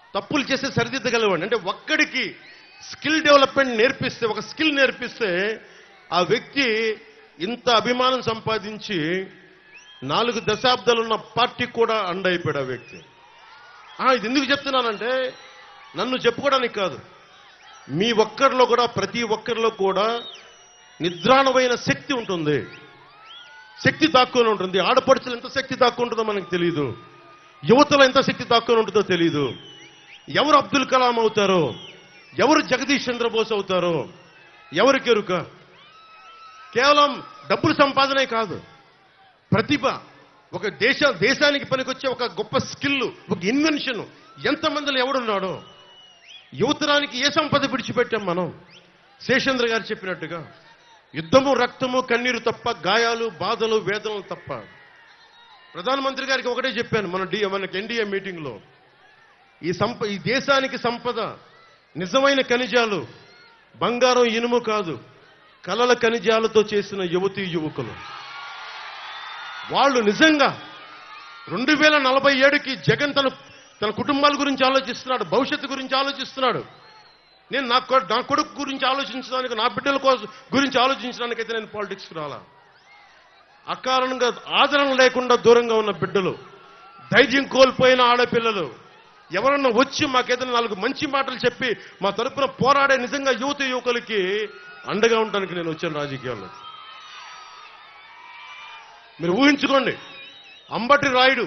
తప్పులు చేస్తే సరిదిద్దగలవాడిని అంటే ఒక్కడికి స్కిల్ డెవలప్మెంట్ నేర్పిస్తే ఒక స్కిల్ నేర్పిస్తే ఆ వ్యక్తి ఇంత అభిమానం సంపాదించి నాలుగు దశాబ్దాలు ఉన్న పార్టీ కూడా అండైపోయాడు ఆ వ్యక్తి ఆ, ఇది ఎందుకు చెప్తున్నానంటే నన్ను చెప్పుకోవడానికి కాదు మీ ఒక్కరిలో కూడా ప్రతి ఒక్కరిలో కూడా నిద్రాణమైన శక్తి ఉంటుంది శక్తి దాక్కుని ఉంటుంది ఆడపడుచులు ఎంత శక్తి దాక్కుంటుందో మనకు తెలియదు యువతలో ఎంత శక్తి దాక్కుని ఉంటుందో తెలియదు ఎవరు అబ్దుల్ కలాం అవుతారో ఎవరు జగదీష్ చంద్రబోస్ అవుతారో ఎవరికి ఎరుక కేవలం డబ్బులు సంపాదనే కాదు ప్రతిభ ఒక దేశ దేశానికి పనికొచ్చే ఒక గొప్ప స్కిల్ ఒక ఇన్వెన్షన్ ఎంతమందిలో ఎవడున్నాడో యువతరానికి ఏ సంపద విడిచిపెట్టాం మనం శేషేంద్ర గారు చెప్పినట్టుగా యుద్ధము రక్తము కన్నీరు తప్ప గాయాలు బాధలు వేదనలు తప్ప ప్రధానమంత్రి గారికి ఒకటే చెప్పాను మన డి మనకి ఎన్డీఏ మీటింగ్లో ఈ సంప ఈ దేశానికి సంపద నిజమైన ఖనిజాలు బంగారం ఇనుము కాదు కలల ఖనిజాలతో చేసిన యువతీ యువకులు వాళ్ళు నిజంగా రెండు వేల నలభై ఏడుకి జగన్ తన తన కుటుంబాల గురించి ఆలోచిస్తున్నాడు భవిష్యత్తు గురించి ఆలోచిస్తున్నాడు నేను నా కొ- నా కొడుకు గురించి ఆలోచించడానికి నా బిడ్డల కోసం గురించి ఆలోచించడానికైతే నేను పాలిటిక్స్కి రాలా అకారణంగా ఆదరణ లేకుండా దూరంగా ఉన్న బిడ్డలు ధైర్యం కోల్పోయిన ఆడపిల్లలు ఎవరన్నా వచ్చి మాకేదైనా నాలుగు మంచి మాటలు చెప్పి మా తరపున పోరాడే నిజంగా యువత యువకులకి అండగా ఉండడానికి నేను వచ్చాను రాజకీయాల్లో మీరు ఊహించుకోండి Ambati Rayudu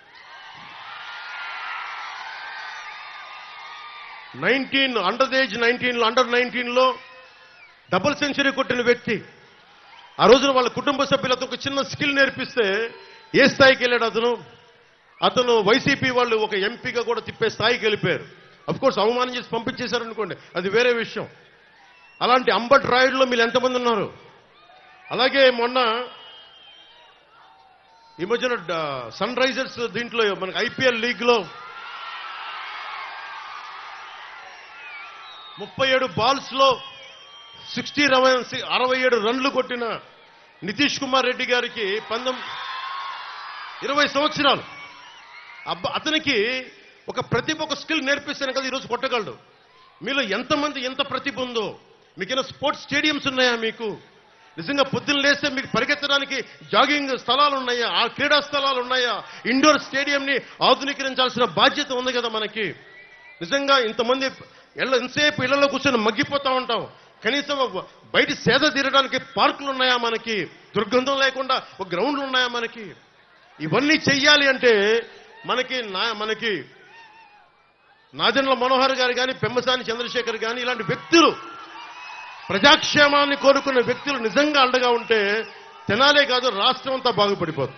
nineteen under age nineteen under nineteen లో డబుల్ సెంచరీ కొట్టిన వ్యక్తి ఆ రోజున వాళ్ళ కుటుంబ సభ్యులతో ఒక చిన్న స్కిల్ నేర్పిస్తే ఏ స్థాయికి వెళ్ళాడు అతను అతను వైసీపీ వాళ్ళు ఒక ఎంపీగా కూడా తిప్పే స్థాయికి వెళ్ళిపోయారు అఫ్ కోర్స్ అవమానం చేసి పంపించేశారు అనుకోండి అది వేరే విషయం అలాంటి అంబట్ రాయుడులో మీరు ఎంతమంది ఉన్నారు అలాగే మొన్న ఈ మధ్యన సన్ రైజర్స్ దీంట్లో మనకి ఐపీఎల్ లీగ్ లో ముప్పై ఏడు బాల్స్ లో సిక్స్టీ అరవై ఏడు రన్లు కొట్టిన నితీష్ కుమార్ రెడ్డి గారికి పంతొమ్ ఇరవై సంవత్సరాలు అబ్బ అతనికి ఒక ప్రతిభ ఒక స్కిల్ నేర్పిస్తేనే కదా ఈరోజు కొట్టగలడు మీలో ఎంతమంది ఎంత ప్రతిభ ఉందో మీకైనా స్పోర్ట్స్ స్టేడియంస్ ఉన్నాయా మీకు నిజంగా పొద్దున్న లేస్తే మీకు పరిగెత్తడానికి జాగింగ్ స్థలాలు ఉన్నాయా ఆ క్రీడా స్థలాలు ఉన్నాయా ఇండోర్ స్టేడియంని ఆధునీకరించాల్సిన బాధ్యత ఉంది కదా మనకి నిజంగా ఇంతమంది ఇళ్ళ ఎంతసేపు ఇళ్లలో కూర్చొని మగ్గిపోతా ఉంటాం కనీసం ఒక బయట సేద తీరడానికి పార్కులు ఉన్నాయా మనకి దుర్గంధం లేకుండా ఒక గ్రౌండ్లు ఉన్నాయా మనకి ఇవన్నీ చెయ్యాలి అంటే మనకి నా మనకి నాదెండ్ల మనోహర్ గారు కానీ పెమ్మసాని చంద్రశేఖర్ కానీ ఇలాంటి వ్యక్తులు ప్రజాక్షేమాన్ని కోరుకునే వ్యక్తులు నిజంగా అండగా ఉంటే తెనాలే కాదు రాష్ట్రం అంతా బాగుపడిపోతుంది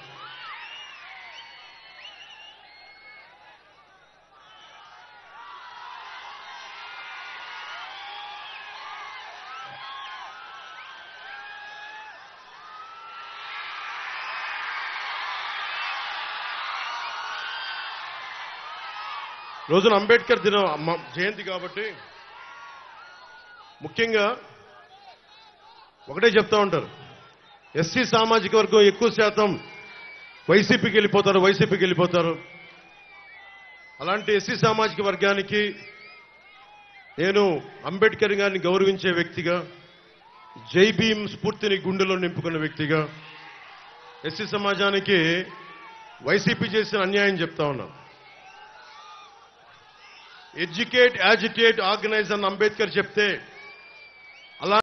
రోజున అంబేద్కర్ దినం మ- జయంతి కాబట్టి ముఖ్యంగా ఒకటే చెప్తా ఉంటారు ఎస్సీ సామాజిక వర్గం ఎక్కువ శాతం వైసీపీకి వెళ్ళిపోతారు వైసీపీకి వెళ్ళిపోతారు అలాంటి ఎస్సీ సామాజిక వర్గానికి నేను అంబేద్కర్ గారిని గౌరవించే వ్యక్తిగా జై భీమ్ స్ఫూర్తిని గుండెలో నింపుకున్న వ్యక్తిగా ఎస్సీ సమాజానికి వైసీపీ చేసిన అన్యాయం చెప్తా ఉన్నాం ఎడ్యుకేట్ యాజిటేట్ ఆర్గనైజ్ అని అంబేద్కర్ చెప్తే